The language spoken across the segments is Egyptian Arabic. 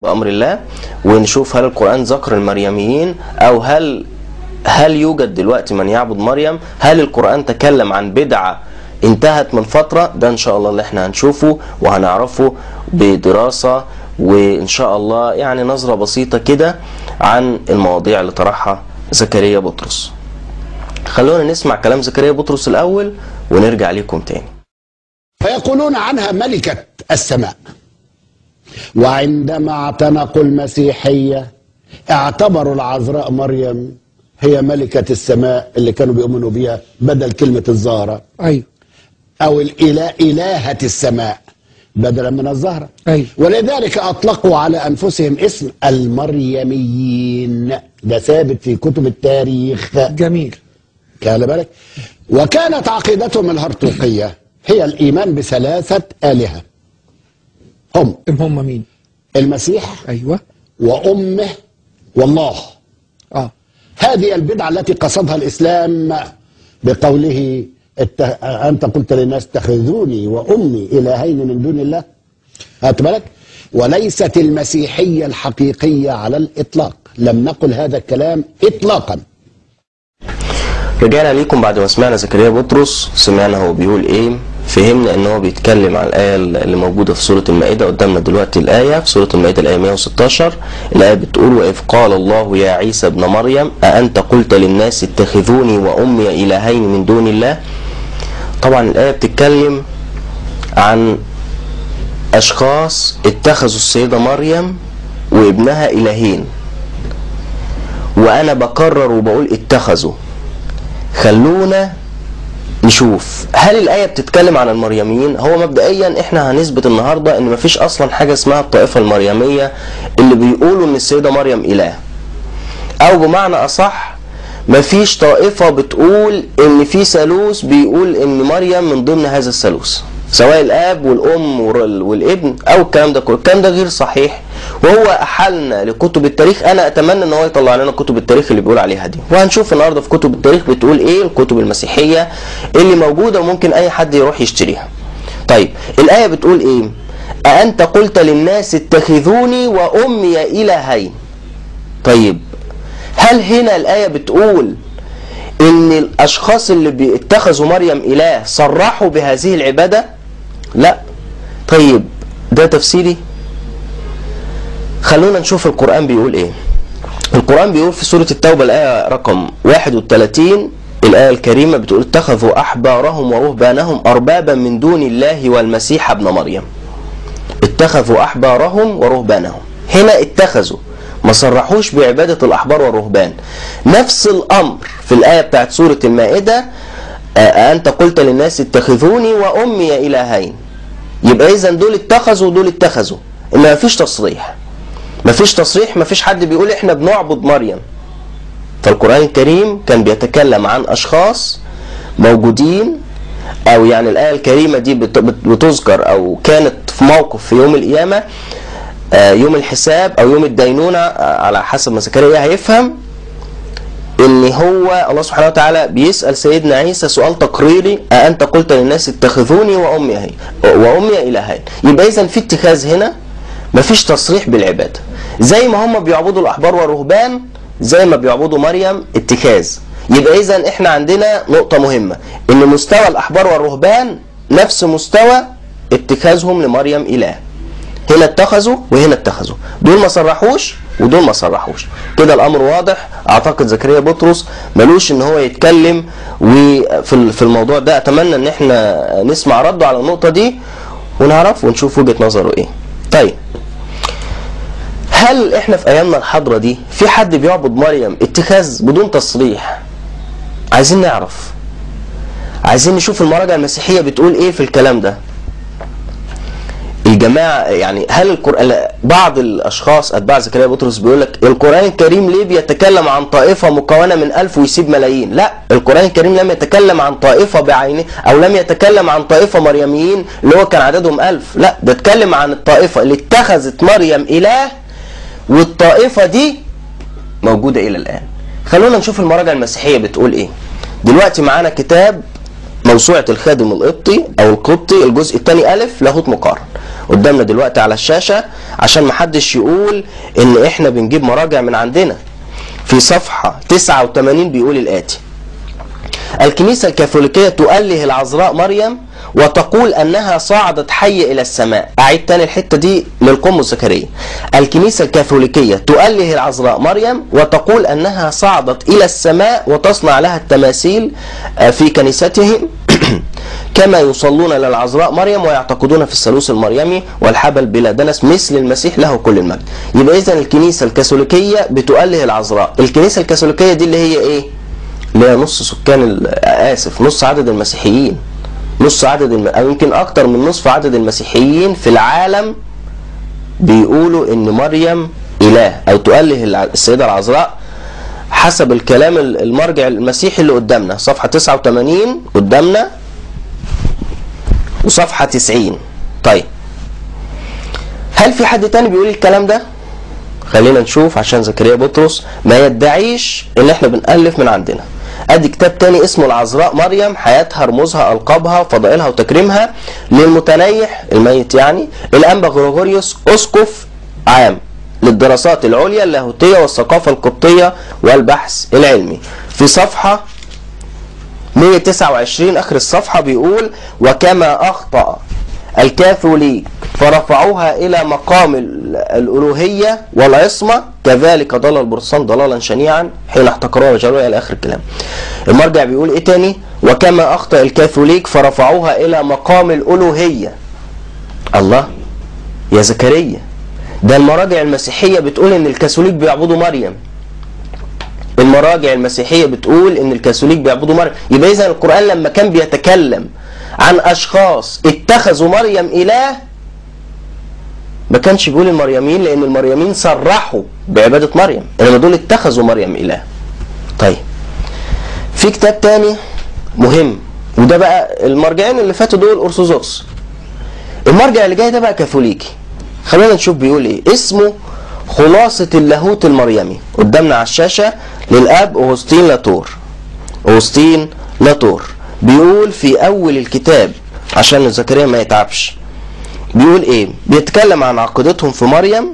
بأمر الله ونشوف هل القرآن ذكر المريميين أو هل هل يوجد دلوقتي من يعبد مريم هل القرآن تكلم عن بدعة انتهت من فترة ده إن شاء الله اللي احنا هنشوفه وهنعرفه بدراسة وإن شاء الله يعني نظرة بسيطة كده عن المواضيع اللي طرحها زكريا بطرس خلونا نسمع كلام زكريا بطرس الأول ونرجع لكم تاني فيقولون عنها ملكة السماء وعندما اعتنقوا المسيحية اعتبروا العذراء مريم هي ملكة السماء اللي كانوا بيؤمنوا بيها بدل كلمة الزهرة ايوه أو الإله إلهة السماء بدلا من الزهرة أيوة. ولذلك أطلقوا على أنفسهم اسم المريميين ده ثابت في كتب التاريخ جميل خلي بالك وكانت عقيدتهم الهرطوقية هي الإيمان بثلاثة آلهة هم ام هم مين المسيح ايوه وأمه والله اه هذه البدعة التي قصدها الإسلام بقوله ات- أنت قلت للناس اتخذوني وأمي إلهين من دون الله هات بالك وليست المسيحية الحقيقية على الإطلاق لم نقل هذا الكلام إطلاقا رجعنا ليكم بعد ما سمعنا زكريا بطرس سمعنا هو بيقول ايه فهمنا ان هو بيتكلم عن الايه اللي موجوده في سوره المائده قدامنا دلوقتي الايه في سوره المائده الايه 116 الايه بتقول واذ قال الله يا عيسى ابن مريم اانت قلت للناس اتخذوني وامي الهين من دون الله طبعا الايه بتتكلم عن اشخاص اتخذوا السيده مريم وابنها الهين وانا بكرر وبقول اتخذوا خلونا نشوف هل الآية بتتكلم عن المريميين هو مبدئيا احنا هنثبت النهاردة ان مفيش اصلا حاجة اسمها الطائفة المريمية اللي بيقولوا ان السيدة مريم اله او بمعنى اصح مفيش طائفة بتقول ان في ثالوث بيقول ان مريم من ضمن هذا الثالوث سواء الاب والام والر- والابن او الكلام ده كله الكلام ده غير صحيح وهو احلنا لكتب التاريخ انا اتمنى ان هو يطلع لنا كتب التاريخ اللي بيقول عليها دي وهنشوف النهارده في كتب التاريخ بتقول ايه الكتب المسيحيه اللي موجوده وممكن اي حد يروح يشتريها طيب الايه بتقول ايه أأنت قلت للناس اتخذوني وأمي إلهين طيب هل هنا الآية بتقول إن الأشخاص اللي بيتخذوا مريم إله صرحوا بهذه العبادة؟ لا طيب ده تفسيري خلونا نشوف القرآن بيقول إيه القرآن بيقول في سورة التوبة الآية رقم 31 الآية الكريمة بتقول اتخذوا أحبارهم ورهبانهم أربابا من دون الله والمسيح ابن مريم اتخذوا أحبارهم ورهبانهم هنا اتخذوا ما صرحوش بعبادة الأحبار والرهبان نفس الأمر في الآية بتاعت سورة المائدة آه، أنت قلت للناس اتخذوني وأمي إلهين يبقى إذا دول اتخذوا ودول اتخذوا إن مفيش تصريح مفيش تصريح مفيش حد بيقول إحنا بنعبد مريم فالقرآن الكريم كان بيتكلم عن أشخاص موجودين أو يعني الآية الكريمة دي بت- بت- بتذكر أو كانت في موقف في يوم القيامة آه، يوم الحساب أو يوم الدينونة آه، على حسب ما زكريا هيفهم ان هو الله سبحانه وتعالى بيسال سيدنا عيسى سؤال تقريري أأنت قلت للناس اتخذوني وامي هي وامي الهين يبقى اذا في اتخاذ هنا مفيش تصريح بالعباده زي ما هم بيعبدوا الاحبار والرهبان زي ما بيعبدوا مريم اتخاذ يبقى اذا احنا عندنا نقطه مهمه ان مستوى الاحبار والرهبان نفس مستوى اتخاذهم لمريم اله هنا اتخذوا وهنا اتخذوا دول ما صرحوش ودول ما صرحوش كده الامر واضح اعتقد زكريا بطرس ملوش ان هو يتكلم وفي ال- في الموضوع ده اتمنى ان احنا نسمع رده على النقطه دي ونعرف ونشوف وجهه نظره ايه طيب هل احنا في ايامنا الحاضره دي في حد بيعبد مريم اتخاذ بدون تصريح عايزين نعرف عايزين نشوف المراجع المسيحيه بتقول ايه في الكلام ده الجماعه يعني هل القران بعض الاشخاص اتباع زكريا بطرس بيقول لك القران الكريم ليه بيتكلم عن طائفه مكونه من ألف ويسيب ملايين لا القران الكريم لم يتكلم عن طائفه بعينه او لم يتكلم عن طائفه مريميين اللي هو كان عددهم ألف لا ده اتكلم عن الطائفه اللي اتخذت مريم اله والطائفه دي موجوده الى الان خلونا نشوف المراجع المسيحيه بتقول ايه دلوقتي معانا كتاب موسوعة الخادم القبطي أو القبطي الجزء الثاني ألف لاهوت مقارن قدامنا دلوقتي على الشاشة عشان محدش يقول إن إحنا بنجيب مراجع من عندنا في صفحة 89 بيقول الآتي الكنيسة الكاثوليكية تؤله العذراء مريم وتقول أنها صعدت حية إلى السماء أعيد تاني الحتة دي للقمص زكريا الكنيسة الكاثوليكية تؤله العذراء مريم وتقول أنها صعدت إلى السماء وتصنع لها التماثيل في كنيستهم كما يصلون للعذراء مريم ويعتقدون في الثالوث المريمي والحبل بلا دنس مثل المسيح له كل المجد يبقى إذا الكنيسة الكاثوليكية بتؤله العذراء الكنيسة الكاثوليكية دي اللي هي إيه اللي هي نص سكان اسف نص عدد المسيحيين نص عدد الم... او يمكن اكتر من نصف عدد المسيحيين في العالم بيقولوا ان مريم اله او تؤله السيده العذراء حسب الكلام المرجع المسيحي اللي قدامنا صفحه 89 قدامنا وصفحه 90 طيب هل في حد تاني بيقول الكلام ده خلينا نشوف عشان زكريا بطرس ما يدعيش ان احنا بنألف من عندنا ادي كتاب تاني اسمه العذراء مريم حياتها رموزها القابها فضائلها وتكريمها للمتنيح الميت يعني الانبا غريغوريوس اسقف عام للدراسات العليا اللاهوتيه والثقافه القبطيه والبحث العلمي في صفحه 129 اخر الصفحه بيقول وكما اخطا الكاثوليك فرفعوها الى مقام الالوهيه والعصمه كذلك ضل البرصان ضلالا شنيعا حين احتقروها وجعلوها الى اخر الكلام. المرجع بيقول ايه تاني؟ وكما اخطا الكاثوليك فرفعوها الى مقام الالوهيه. الله يا زكريا ده المراجع المسيحيه بتقول ان الكاثوليك بيعبدوا مريم. المراجع المسيحيه بتقول ان الكاثوليك بيعبدوا مريم، يبقى اذا القران لما كان بيتكلم عن اشخاص اتخذوا مريم اله ما كانش بيقول المريمين لان المريمين صرحوا بعباده مريم انما دول اتخذوا مريم اله طيب في كتاب تاني مهم وده بقى المرجعين اللي فاتوا دول ارثوذكس المرجع اللي جاي ده بقى كاثوليكي خلينا نشوف بيقول ايه اسمه خلاصة اللاهوت المريمي قدامنا على الشاشة للأب أوغسطين لاتور أوغسطين لاتور بيقول في أول الكتاب عشان زكريا ما يتعبش بيقول ايه بيتكلم عن عقيدتهم في مريم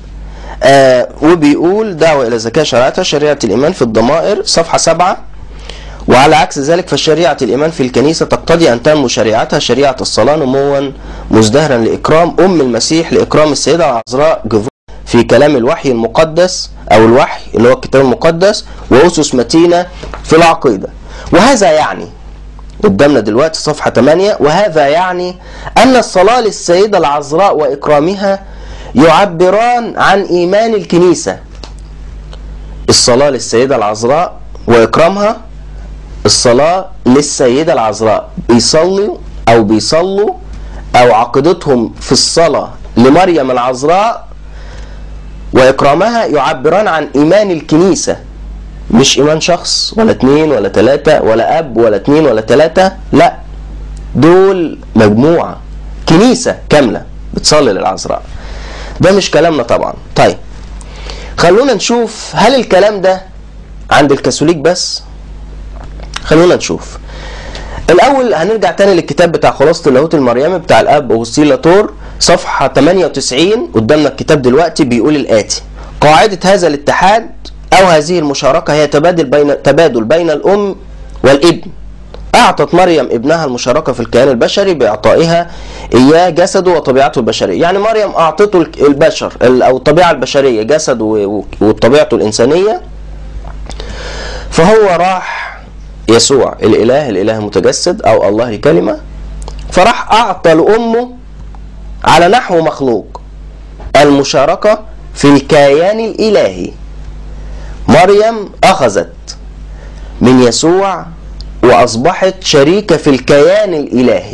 آه وبيقول دعوة إلى زكاة شريعتها شريعة الإيمان في الضمائر صفحة سبعة وعلى عكس ذلك فشريعة الإيمان في الكنيسة تقتضي أن تنمو شريعتها شريعة الصلاة نموا مزدهرا لإكرام أم المسيح لإكرام السيدة العذراء جذور في كلام الوحي المقدس أو الوحي اللي هو الكتاب المقدس وأسس متينة في العقيدة وهذا يعني قدامنا دلوقتي صفحة 8 وهذا يعني أن الصلاة للسيدة العذراء وإكرامها يعبران عن إيمان الكنيسة الصلاة للسيدة العذراء وإكرامها الصلاة للسيدة العذراء بيصلوا أو بيصلوا أو عقيدتهم في الصلاة لمريم العذراء وإكرامها يعبران عن إيمان الكنيسة مش إيمان شخص ولا اتنين ولا تلاتة ولا أب ولا اتنين ولا تلاتة لا دول مجموعة كنيسة كاملة بتصلي للعذراء ده مش كلامنا طبعا طيب خلونا نشوف هل الكلام ده عند الكاثوليك بس خلونا نشوف الاول هنرجع تاني للكتاب بتاع خلاصه اللاهوت المريمي بتاع الاب اوغسطين لاتور صفحه 98 قدامنا الكتاب دلوقتي بيقول الاتي قاعده هذا الاتحاد او هذه المشاركه هي تبادل بين تبادل بين الام والابن اعطت مريم ابنها المشاركه في الكيان البشري باعطائها اياه جسده وطبيعته البشريه يعني مريم اعطته البشر او الطبيعه البشريه جسد وطبيعته الانسانيه فهو راح يسوع الاله الاله المتجسد او الله الكلمه فراح اعطى لامه على نحو مخلوق المشاركه في الكيان الالهي مريم اخذت من يسوع واصبحت شريكه في الكيان الالهي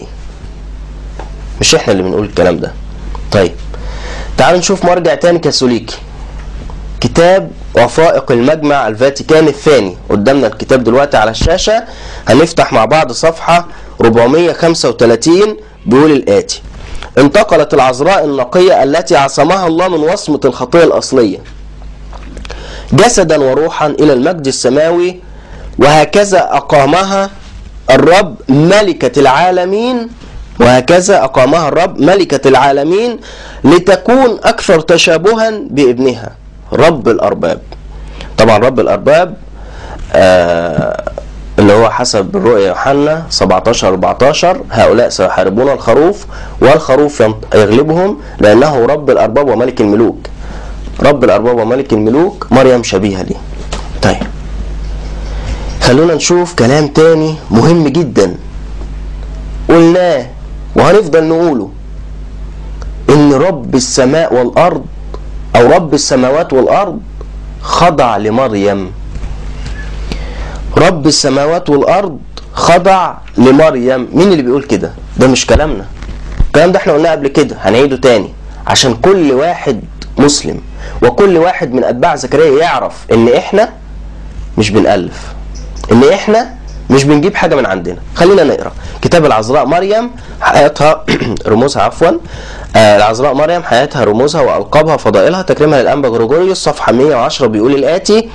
مش احنا اللي بنقول الكلام ده طيب تعالوا نشوف مرجع تاني كاثوليكي كتاب وثائق المجمع الفاتيكاني الثاني قدامنا الكتاب دلوقتي على الشاشة هنفتح مع بعض صفحة 435 بيقول الآتي انتقلت العذراء النقية التي عصمها الله من وصمة الخطية الأصلية جسدا وروحا إلى المجد السماوي وهكذا أقامها الرب ملكة العالمين وهكذا أقامها الرب ملكة العالمين لتكون أكثر تشابها بابنها رب الأرباب طبعا رب الأرباب آه اللي هو حسب الرؤيا يوحنا 17 14 هؤلاء سيحاربون الخروف والخروف ينط- يغلبهم لأنه رب الأرباب وملك الملوك رب الأرباب وملك الملوك مريم شبيهة ليه طيب خلونا نشوف كلام تاني مهم جدا قلناه وهنفضل نقوله ان رب السماء والارض او رب السماوات والارض خضع لمريم رب السماوات والارض خضع لمريم مين اللي بيقول كده ده مش كلامنا الكلام ده احنا قلناه قبل كده هنعيده تاني عشان كل واحد مسلم وكل واحد من اتباع زكريا يعرف ان احنا مش بنألف ان احنا مش بنجيب حاجه من عندنا خلينا نقرا كتاب العذراء مريم حياتها رموزها عفوا آه العذراء مريم حياتها رموزها والقابها فضائلها تكريمها للانبا غريغوريوس صفحه 110 بيقول الاتي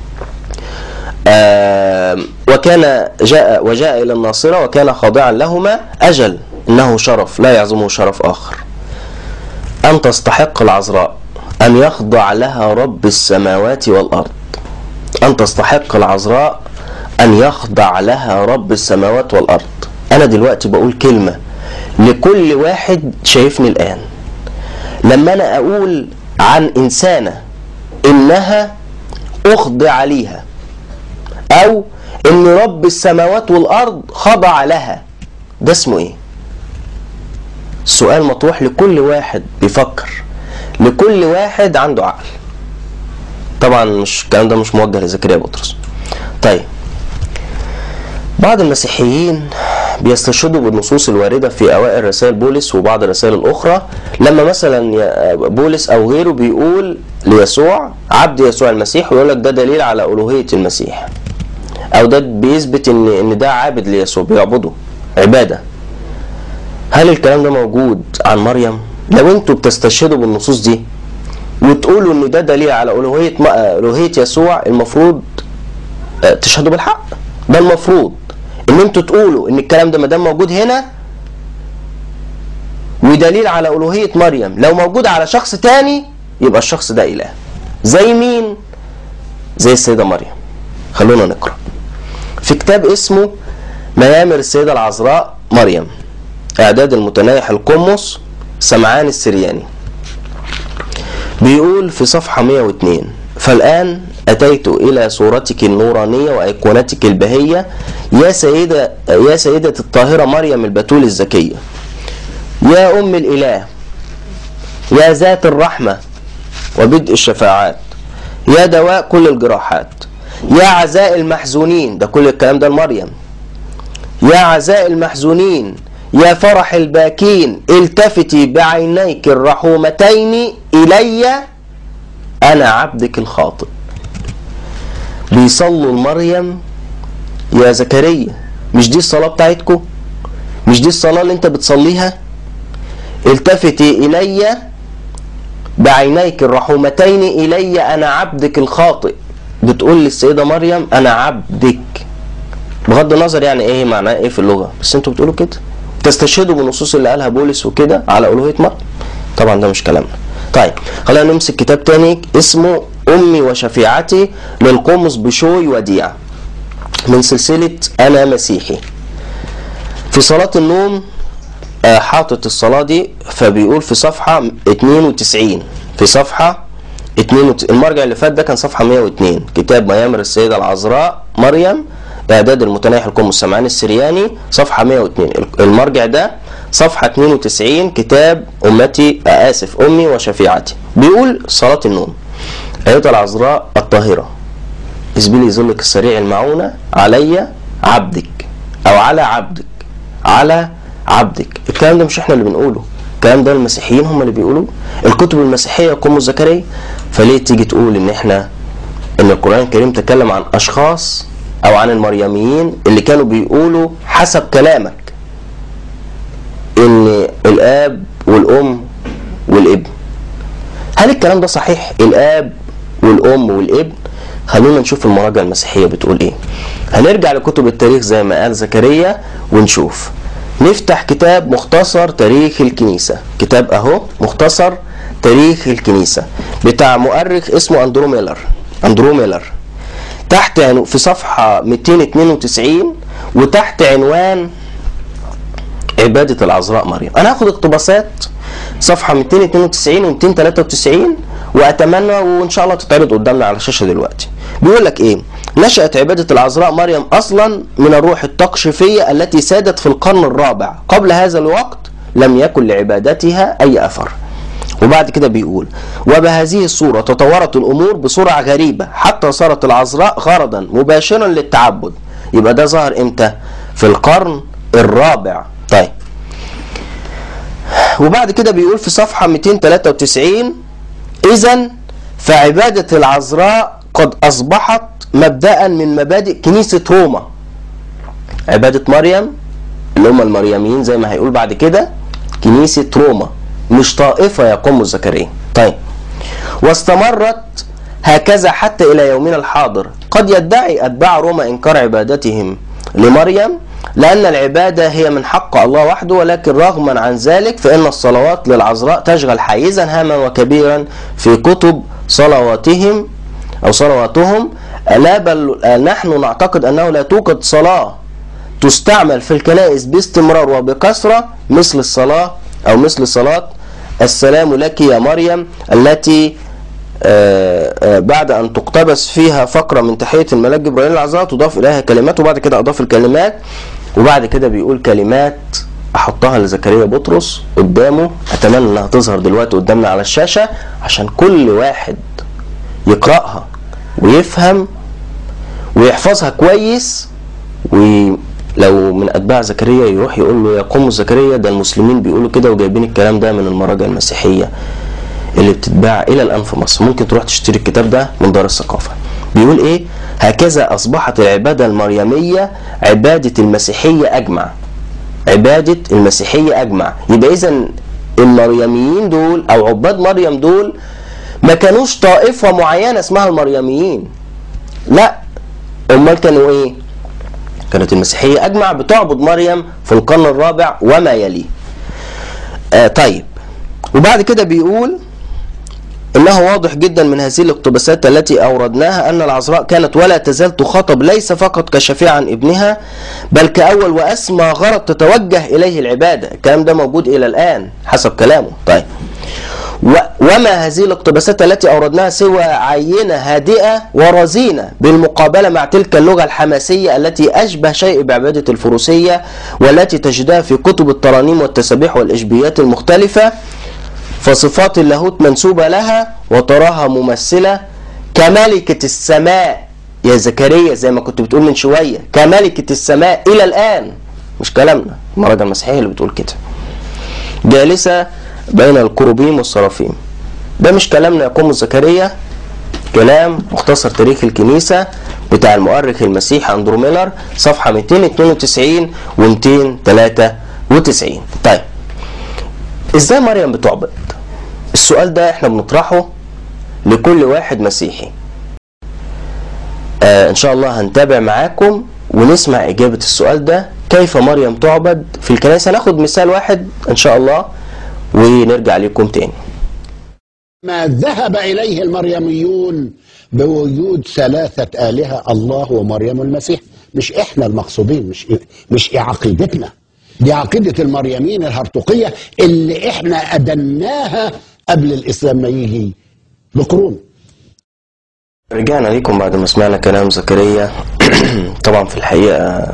آه وكان جاء وجاء الى الناصره وكان خاضعا لهما اجل انه شرف لا يعظمه شرف اخر ان تستحق العذراء ان يخضع لها رب السماوات والارض أن تستحق العذراء أن يخضع لها رب السماوات والأرض أنا دلوقتي بقول كلمة لكل واحد شايفني الآن لما أنا أقول عن إنسانة إنها أخضع ليها أو إن رب السماوات والأرض خضع لها ده اسمه إيه؟ السؤال مطروح لكل واحد بيفكر لكل واحد عنده عقل طبعا مش الكلام ده مش موجه لزكريا بطرس طيب بعض المسيحيين بيستشهدوا بالنصوص الواردة في أوائل رسائل بولس وبعض الرسائل الأخرى لما مثلا ي- بولس أو غيره بيقول ليسوع عبد يسوع المسيح ويقول لك ده دليل على ألوهية المسيح أو ده بيثبت إن إن ده عابد ليسوع بيعبده عبادة هل الكلام ده موجود عن مريم؟ لو انتوا بتستشهدوا بالنصوص دي وتقولوا ان ده دليل على الوهيه م- الوهيه يسوع المفروض آه، تشهدوا بالحق ده المفروض ان انتوا تقولوا ان الكلام ده ما دام موجود هنا ودليل على الوهيه مريم لو موجود على شخص تاني يبقى الشخص ده اله زي مين زي السيده مريم خلونا نقرا في كتاب اسمه ميامر السيده العذراء مريم اعداد المتنايح القمص سمعان السرياني بيقول في صفحة 102 فالآن أتيت إلى صورتك النورانية وأيقونتك البهية يا سيدة يا سيدة الطاهرة مريم البتول الزكية يا أم الإله يا ذات الرحمة وبدء الشفاعات يا دواء كل الجراحات يا عزاء المحزونين ده كل الكلام ده لمريم يا عزاء المحزونين يا فرح الباكين التفتي بعينيك الرحومتين إلي أنا عبدك الخاطئ بيصلوا لمريم يا زكريا مش دي الصلاة بتاعتكم مش دي الصلاة اللي انت بتصليها التفتي إلي بعينيك الرحومتين إلي أنا عبدك الخاطئ بتقول للسيدة مريم أنا عبدك بغض النظر يعني ايه معناه ايه في اللغه بس انتوا بتقولوا كده تستشهدوا بالنصوص اللي قالها بولس وكده على الوهيه مريم طبعا ده مش كلامنا طيب خلينا نمسك كتاب تاني اسمه امي وشفيعتي للقمص بشوي وديع من سلسله انا مسيحي في صلاه النوم آه، حاطط الصلاه دي فبيقول في صفحه 92 في صفحه 92 المرجع اللي فات ده كان صفحه 102 كتاب ميامر السيده العذراء مريم اعداد المتنايح القوم السمعاني السرياني صفحه 102 المرجع ده صفحه 92 كتاب امتي آه، اسف امي وشفيعتي بيقول صلاه النوم ايتها العذراء الطاهره اسبلي ظلك السريع المعونه علي عبدك او على عبدك على عبدك الكلام ده مش احنا اللي بنقوله الكلام ده المسيحيين هم اللي بيقولوه الكتب المسيحيه قم زكريا فليه تيجي تقول ان احنا ان القران الكريم تكلم عن اشخاص او عن المريميين اللي كانوا بيقولوا حسب كلامك ان الاب والام والابن هل الكلام ده صحيح الاب والام والابن خلونا نشوف المراجع المسيحيه بتقول ايه هنرجع لكتب التاريخ زي ما قال زكريا ونشوف نفتح كتاب مختصر تاريخ الكنيسة كتاب اهو مختصر تاريخ الكنيسة بتاع مؤرخ اسمه اندرو ميلر اندرو ميلر تحت عنو- في صفحة 292 وتحت عنوان عبادة العذراء مريم أنا هاخد اقتباسات صفحة 292 و 293 وأتمنى وإن شاء الله تتعرض قدامنا على الشاشة دلوقتي بيقول لك إيه نشأت عبادة العذراء مريم أصلا من الروح التقشفية التي سادت في القرن الرابع قبل هذا الوقت لم يكن لعبادتها أي أثر وبعد كده بيقول وبهذه الصورة تطورت الأمور بسرعة غريبة حتى صارت العذراء غرضا مباشرا للتعبد يبقى ده ظهر امتى في القرن الرابع طيب وبعد كده بيقول في صفحة 293 إذا فعبادة العذراء قد أصبحت مبدأ من مبادئ كنيسة روما عبادة مريم اللي هم المريميين زي ما هيقول بعد كده كنيسة روما مش طائفة يقوم زكريا طيب واستمرت هكذا حتى إلى يومنا الحاضر قد يدعي أتباع روما إنكار عبادتهم لمريم لأن العبادة هي من حق الله وحده ولكن رغما عن ذلك فإن الصلوات للعذراء تشغل حيزا هاما وكبيرا في كتب صلواتهم أو صلواتهم لا بل نحن نعتقد أنه لا توجد صلاة تستعمل في الكنائس باستمرار وبكثرة مثل الصلاة أو مثل صلاة السلام لك يا مريم التي آه، آه، بعد أن تقتبس فيها فقرة من تحية الملاك جبرائيل العذراء تضاف إليها كلمات وبعد كده أضاف الكلمات وبعد كده بيقول كلمات أحطها لزكريا بطرس قدامه أتمنى إنها تظهر دلوقتي قدامنا على الشاشة عشان كل واحد يقرأها ويفهم ويحفظها كويس ولو من اتباع زكريا يروح يقول له يا قوم زكريا ده المسلمين بيقولوا كده وجايبين الكلام ده من المراجع المسيحيه اللي بتتباع الى الان في مصر ممكن تروح تشتري الكتاب ده من دار الثقافه بيقول ايه هكذا اصبحت العباده المريميه عباده المسيحيه اجمع عباده المسيحيه اجمع يبقى اذا المريميين دول او عباد مريم دول ما كانوش طائفه معينه اسمها المريميين لا امال كانوا ايه كانت المسيحيه اجمع بتعبد مريم في القرن الرابع وما يليه آه طيب وبعد كده بيقول انه واضح جدا من هذه الاقتباسات التي اوردناها ان العذراء كانت ولا تزال تخاطب ليس فقط كشفيع عن ابنها بل كاول واسمى غرض تتوجه اليه العباده الكلام ده موجود الى الان حسب كلامه طيب و- وما هذه الاقتباسات التي اوردناها سوى عينه هادئه ورزينه بالمقابله مع تلك اللغه الحماسيه التي اشبه شيء بعباده الفروسيه والتي تجدها في كتب الترانيم والتسابيح والاشبيات المختلفه فصفات اللاهوت منسوبه لها وتراها ممثله كملكه السماء يا زكريا زي ما كنت بتقول من شويه كملكه السماء الى الان مش كلامنا المراجع المسيحيه اللي بتقول كده جالسة بين الكروبيم والصرافيم ده مش كلامنا يقوم زكريا كلام مختصر تاريخ الكنيسة بتاع المؤرخ المسيحي أندرو ميلر صفحة 292 و 293 طيب ازاي مريم بتعبد السؤال ده احنا بنطرحه لكل واحد مسيحي آه ان شاء الله هنتابع معاكم ونسمع اجابة السؤال ده كيف مريم تعبد في الكنيسة ناخد مثال واحد ان شاء الله ونرجع لكم تاني ما ذهب إليه المريميون بوجود ثلاثة آلهة الله ومريم المسيح مش إحنا المقصودين مش مش عقيدتنا دي عقيدة المريمين الهرطقية اللي إحنا أدناها قبل الإسلام ما يجي بقرون رجعنا لكم بعد ما سمعنا كلام زكريا طبعا في الحقيقة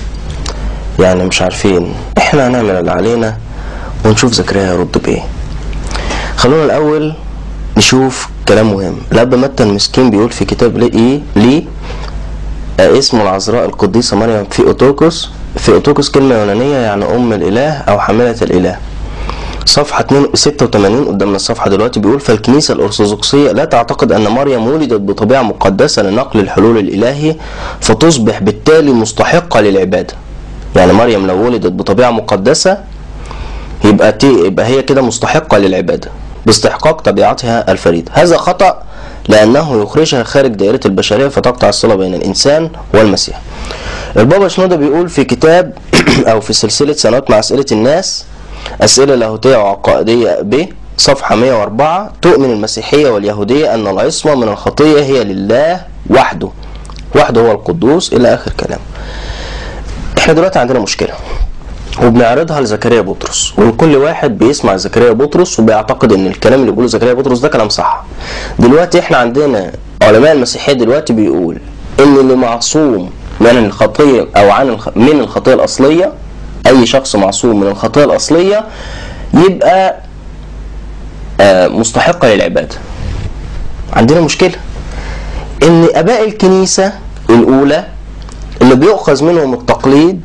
يعني مش عارفين احنا هنعمل اللي علينا ونشوف زكريا هيرد بايه خلونا الاول نشوف كلام مهم الاب متى المسكين بيقول في كتاب لي ايه ليه آه، اسم العذراء القديسة مريم في أوتوكوس في أوتوكوس كلمة يونانية يعني أم الإله أو حاملة الإله صفحة 2 86 قدامنا الصفحة دلوقتي بيقول فالكنيسة الأرثوذكسية لا تعتقد أن مريم ولدت بطبيعة مقدسة لنقل الحلول الإلهي فتصبح بالتالي مستحقة للعبادة يعني مريم لو ولدت بطبيعة مقدسة يبقى تي يبقى هي كده مستحقة للعبادة باستحقاق طبيعتها الفريدة هذا خطأ لأنه يخرجها خارج دائرة البشرية فتقطع الصلة بين الإنسان والمسيح البابا شنودة بيقول في كتاب أو في سلسلة سنوات مع أسئلة الناس أسئلة لاهوتية وعقائدية ب صفحة 104 تؤمن المسيحية واليهودية أن العصمة من الخطية هي لله وحده وحده هو القدوس إلى آخر كلام احنا دلوقتي عندنا مشكلة وبنعرضها لزكريا بطرس وكل واحد بيسمع زكريا بطرس وبيعتقد ان الكلام اللي بيقوله زكريا بطرس ده كلام صح دلوقتي احنا عندنا علماء المسيحيه دلوقتي بيقول ان اللي معصوم من الخطيه او عن الخ... من الخطيه الاصليه اي شخص معصوم من الخطيه الاصليه يبقى آه، مستحقه للعباده عندنا مشكله ان اباء الكنيسه الاولى اللي بيؤخذ منهم التقليد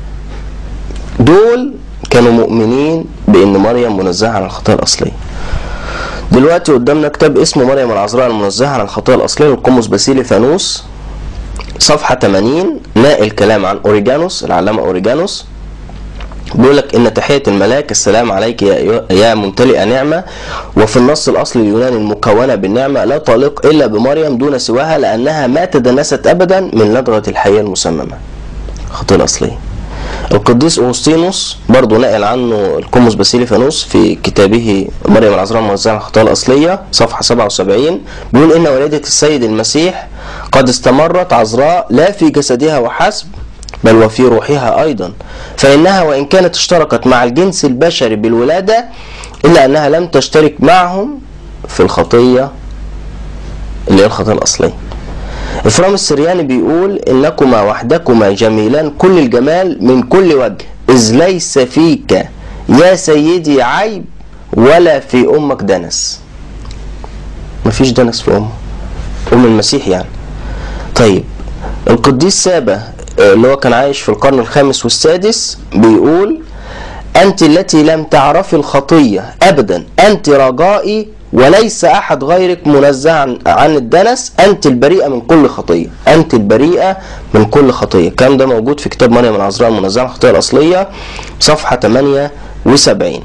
دول كانوا مؤمنين بان مريم منزهه عن الخطيه الاصليه دلوقتي قدامنا كتاب اسمه مريم العذراء المنزهه عن الخطيه الاصليه للقمص باسيلي فانوس صفحه 80 ناقل كلام عن اوريجانوس العلامه اوريجانوس بيقول لك ان تحيه الملاك السلام عليك يا يا ممتلئه نعمه وفي النص الاصلي اليوناني المكونه بالنعمه لا تليق الا بمريم دون سواها لانها ما تدنست ابدا من لدغه الحياه المسممه الخطيه الاصليه القديس أغسطينوس برضه نقل عنه القمص باسيلي فانوس في كتابه مريم العذراء الموزعة على الخطايا الأصلية صفحة 77 بيقول إن ولادة السيد المسيح قد استمرت عذراء لا في جسدها وحسب بل وفي روحها أيضا فإنها وإن كانت اشتركت مع الجنس البشري بالولادة إلا أنها لم تشترك معهم في الخطية اللي هي الخطية الأصلية إفرام السرياني بيقول إنكما وحدكما جميلان كل الجمال من كل وجه إذ ليس فيك يا سيدي عيب ولا في أمك دنس مفيش دنس في أمه أم المسيح يعني طيب القديس سابا اللي هو كان عايش في القرن الخامس والسادس بيقول أنت التي لم تعرفي الخطية أبدا أنت رجائي وليس أحد غيرك منزه عن, عن الدنس أنت البريئة من كل خطية أنت البريئة من كل خطية الكلام ده موجود في كتاب مريم العذراء المنزهة عن الخطية الأصلية صفحة 78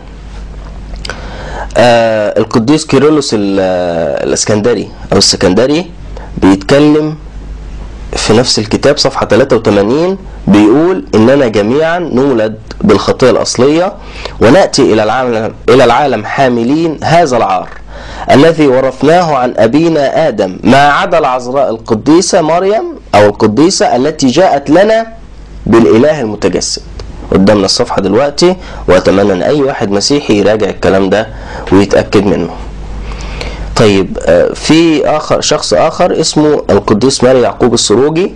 آه القديس كيرلس الاسكندري أو السكندري بيتكلم في نفس الكتاب صفحة 83 بيقول إننا جميعا نولد بالخطية الأصلية ونأتي إلى العالم إلى العالم حاملين هذا العار الذي ورثناه عن أبينا آدم ما عدا العذراء القديسة مريم أو القديسة التي جاءت لنا بالإله المتجسد قدامنا الصفحة دلوقتي وأتمنى أن أي واحد مسيحي يراجع الكلام ده ويتأكد منه طيب في آخر شخص آخر اسمه القديس ماري يعقوب السروجي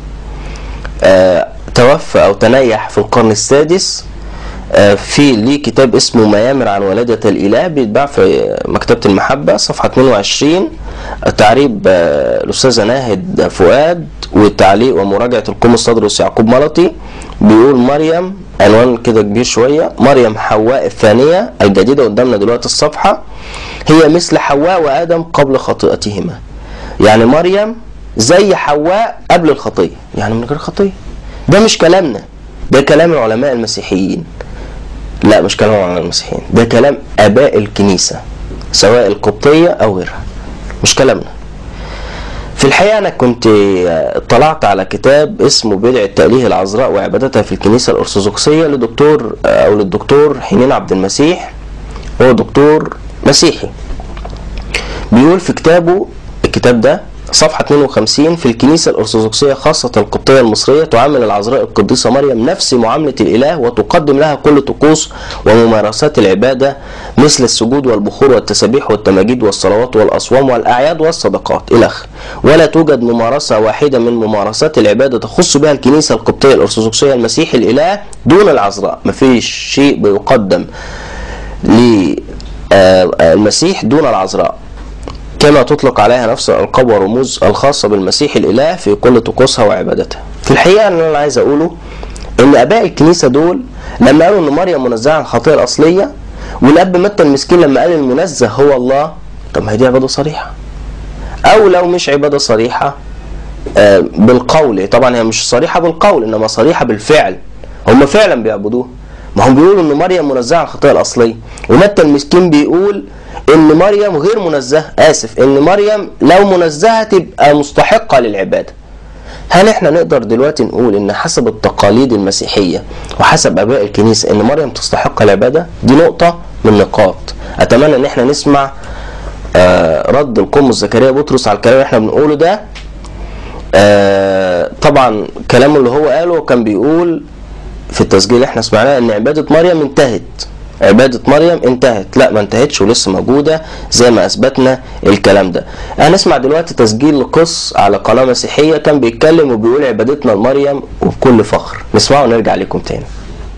توفى أو تنيح في القرن السادس في ليه كتاب اسمه ميامر عن ولادة الإله بيتباع في مكتبة المحبة صفحة 22 تعريب الأستاذة ناهد فؤاد والتعليق ومراجعة القمص تدرس يعقوب ملطي بيقول مريم عنوان كده كبير شوية مريم حواء الثانية الجديدة قدامنا دلوقتي الصفحة هي مثل حواء وآدم قبل خطيئتهما يعني مريم زي حواء قبل الخطية يعني من غير خطية ده مش كلامنا ده كلام العلماء المسيحيين لا مش كلام العلماء المسيحيين ده كلام آباء الكنيسة سواء القبطية أو غيرها مش كلامنا في الحقيقة أنا كنت اطلعت على كتاب اسمه بدع التأليه العذراء وعبادتها في الكنيسة الأرثوذكسية لدكتور أو للدكتور حنين عبد المسيح هو دكتور مسيحي بيقول في كتابه الكتاب ده صفحة 52 في الكنيسة الأرثوذكسية خاصة القبطية المصرية تعامل العذراء القديسة مريم نفس معاملة الإله وتقدم لها كل طقوس وممارسات العبادة مثل السجود والبخور والتسابيح والتماجيد والصلوات والأصوام والأعياد والصدقات إلخ ولا توجد ممارسة واحدة من ممارسات العبادة تخص بها الكنيسة القبطية الأرثوذكسية المسيحي الإله دون العذراء مفيش شيء بيقدم للمسيح دون العذراء كما تطلق عليها نفس الألقاب والرموز الخاصة بالمسيح الإله في كل طقوسها وعبادتها. في الحقيقة اللي أنا عايز أقوله إن آباء الكنيسة دول لما قالوا إن مريم منزهة عن الخطية الأصلية والأب متى المسكين لما قال المنزه هو الله طب ما هي دي عبادة صريحة. أو لو مش عبادة صريحة آه بالقول طبعا هي مش صريحة بالقول إنما صريحة بالفعل. هم فعلا بيعبدوه. ما هم بيقولوا إن مريم منزهة عن الخطية الأصلية ومتى المسكين بيقول ان مريم غير منزهه اسف ان مريم لو منزهه تبقى مستحقه للعباده هل احنا نقدر دلوقتي نقول ان حسب التقاليد المسيحيه وحسب اباء الكنيسه ان مريم تستحق العباده دي نقطه من النقاط اتمنى ان احنا نسمع آه رد القمص زكريا بطرس على الكلام اللي احنا بنقوله ده آه طبعا كلامه اللي هو قاله كان بيقول في التسجيل اللي احنا سمعناه ان عباده مريم انتهت عبادة مريم انتهت لا ما انتهتش ولسه موجودة زي ما اثبتنا الكلام ده هنسمع دلوقتي تسجيل لقص على قناة مسيحية كان بيتكلم وبيقول عبادتنا لمريم وبكل فخر نسمعه ونرجع لكم تاني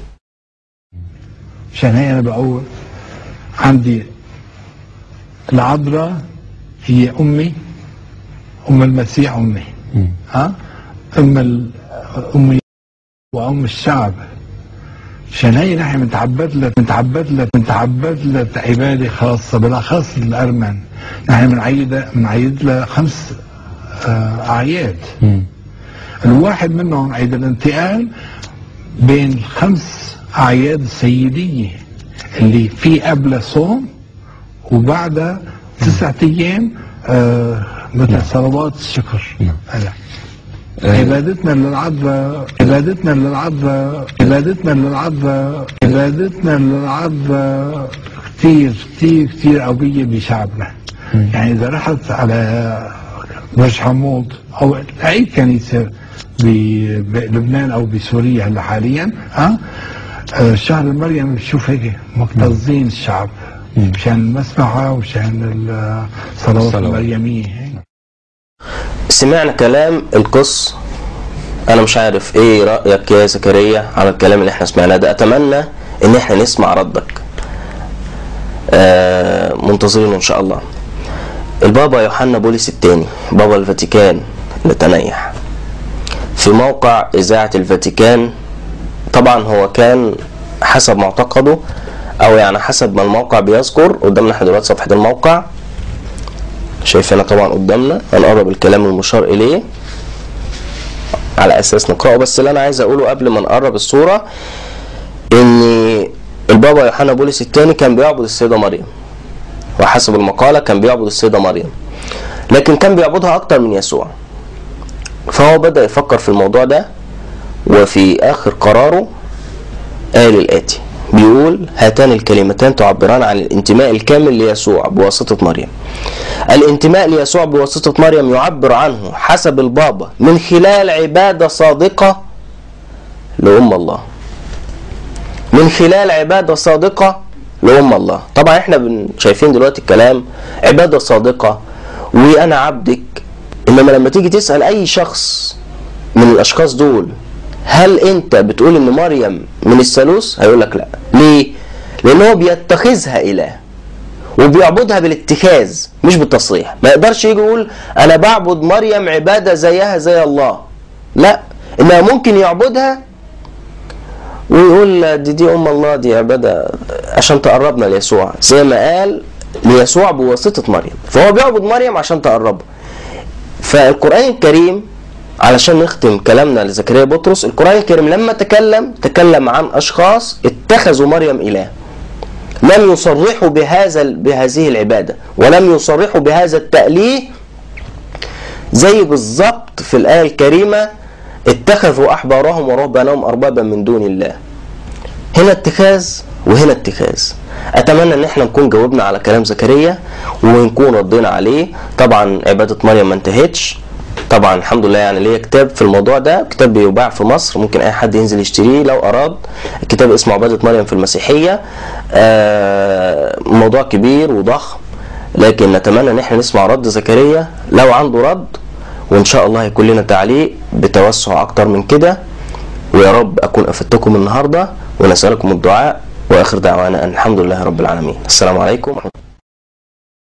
عشان هي انا بقول عندي العذراء هي امي ام المسيح امي ها ام ال- امي وام الشعب عشان هي نحن بنتعبد لها بنتعبد لها بنتعبد لها عباده خاصه بالاخص الارمن نحن بنعيد بنعيد لها خمس آه، اعياد الواحد منهم عيد الانتقال بين الخمس اعياد السيديه اللي في قبل صوم وبعدها تسعة ايام آه مثل صلوات الشكر هلا عبادتنا للعذراء عبادتنا للعذراء عبادتنا للعذراء عبادتنا للعذراء كثير كثير كثير قوية بشعبنا يعني إذا رحت على برج حمود أو أي كنيسة ب- بلبنان أو بسوريا هلا حاليا ها آه، شهر مريم بتشوف هيك مكتظين الشعب مشان المسبحة ومشان الصلوات المريمية هيك. سمعنا كلام القص انا مش عارف ايه رايك يا زكريا على الكلام اللي احنا سمعناه ده اتمنى ان احنا نسمع ردك آه منتظرين ان شاء الله البابا يوحنا بولس الثاني بابا الفاتيكان اللي تنيح في موقع اذاعه الفاتيكان طبعا هو كان حسب معتقده او يعني حسب ما الموقع بيذكر قدامنا احنا دلوقتي صفحه الموقع شايفينها طبعا قدامنا هنقرب الكلام المشار اليه على اساس نقراه بس اللي انا عايز اقوله قبل ما نقرب الصوره ان البابا يوحنا بولس الثاني كان بيعبد السيده مريم وحسب المقاله كان بيعبد السيده مريم لكن كان بيعبدها اكتر من يسوع فهو بدا يفكر في الموضوع ده وفي اخر قراره قال الاتي بيقول هاتان الكلمتان تعبران عن الانتماء الكامل ليسوع بواسطة مريم الانتماء ليسوع بواسطة مريم يعبر عنه حسب البابا من خلال عبادة صادقة لأم الله من خلال عبادة صادقة لأم الله طبعا احنا بن- شايفين دلوقتي الكلام عبادة صادقة وأنا عبدك إنما لما تيجي تسأل أي شخص من الاشخاص دول هل انت بتقول ان مريم من الثالوث هيقول لك لا ليه لان هو بيتخذها اله وبيعبدها بالاتخاذ مش بالتصريح ما يقدرش يجي يقول انا بعبد مريم عباده زيها زي الله لا انما ممكن يعبدها ويقول دي دي ام الله دي عباده عشان تقربنا ليسوع زي ما قال ليسوع بواسطه مريم فهو بيعبد مريم عشان تقربه فالقرآن الكريم علشان نختم كلامنا لزكريا بطرس القرآن الكريم لما تكلم تكلم عن أشخاص اتخذوا مريم إله لم يصرحوا بهذا بهذه العبادة ولم يصرحوا بهذا التأليه زي بالظبط في الآية الكريمة اتخذوا أحبارهم ورهبانهم أربابا من دون الله هنا اتخاذ وهنا اتخاذ اتمنى ان احنا نكون جاوبنا على كلام زكريا ونكون ردينا عليه طبعا عباده مريم ما انتهتش طبعا الحمد لله يعني ليا كتاب في الموضوع ده كتاب بيباع في مصر ممكن اي حد ينزل يشتريه لو اراد الكتاب اسمه عباده مريم في المسيحيه آه موضوع كبير وضخم لكن نتمنى ان احنا نسمع رد زكريا لو عنده رد وان شاء الله هيكون لنا تعليق بتوسع اكتر من كده ويا رب اكون افدتكم النهارده ونسالكم الدعاء واخر دعوانا ان الحمد لله رب العالمين السلام عليكم ورحمه الله